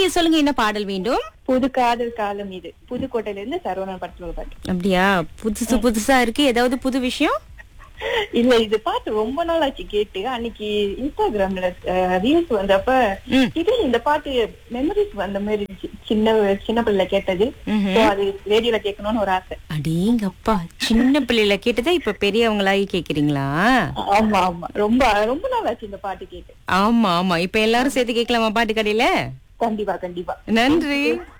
சரி சொல்லுங்க என்ன பாடல் வேண்டும் புது காதல் காலம் இது புதுக்கோட்டையில இருந்து சரவணன் படத்துல ஒரு பாட்டு அப்படியா புதுசு புதுசா இருக்கு ஏதாவது புது விஷயம் இல்ல இது பாட்டு ரொம்ப நாள் ஆச்சு கேட்டு அன்னைக்கு இன்ஸ்டாகிராம்ல ரீல்ஸ் வந்தப்ப ம். இது இந்த பாட்டு மெமரிஸ் வந்த மாதிரி இருந்துச்சு சின்ன சின்ன பிள்ளை கேட்டது ம்ஹும். So அது ரேடியோல கேட்கணும்னு ஒரு ஆசை அடேங்கப்பா சின்ன பிள்ளைல கேட்டதை இப்ப பெரியவங்களாகி கேக்குறீங்களா ஆமா ஆமா ரொம்ப ரொம்ப நாள் ஆச்சு இந்த பாட்டு கேட்டு ஆமா ஆமா இப்ப எல்லாரும் சேர்த்து கேட்கலாமா பாட்டு கடையில கண்டிப்பா கண்டிப்பா நன்றி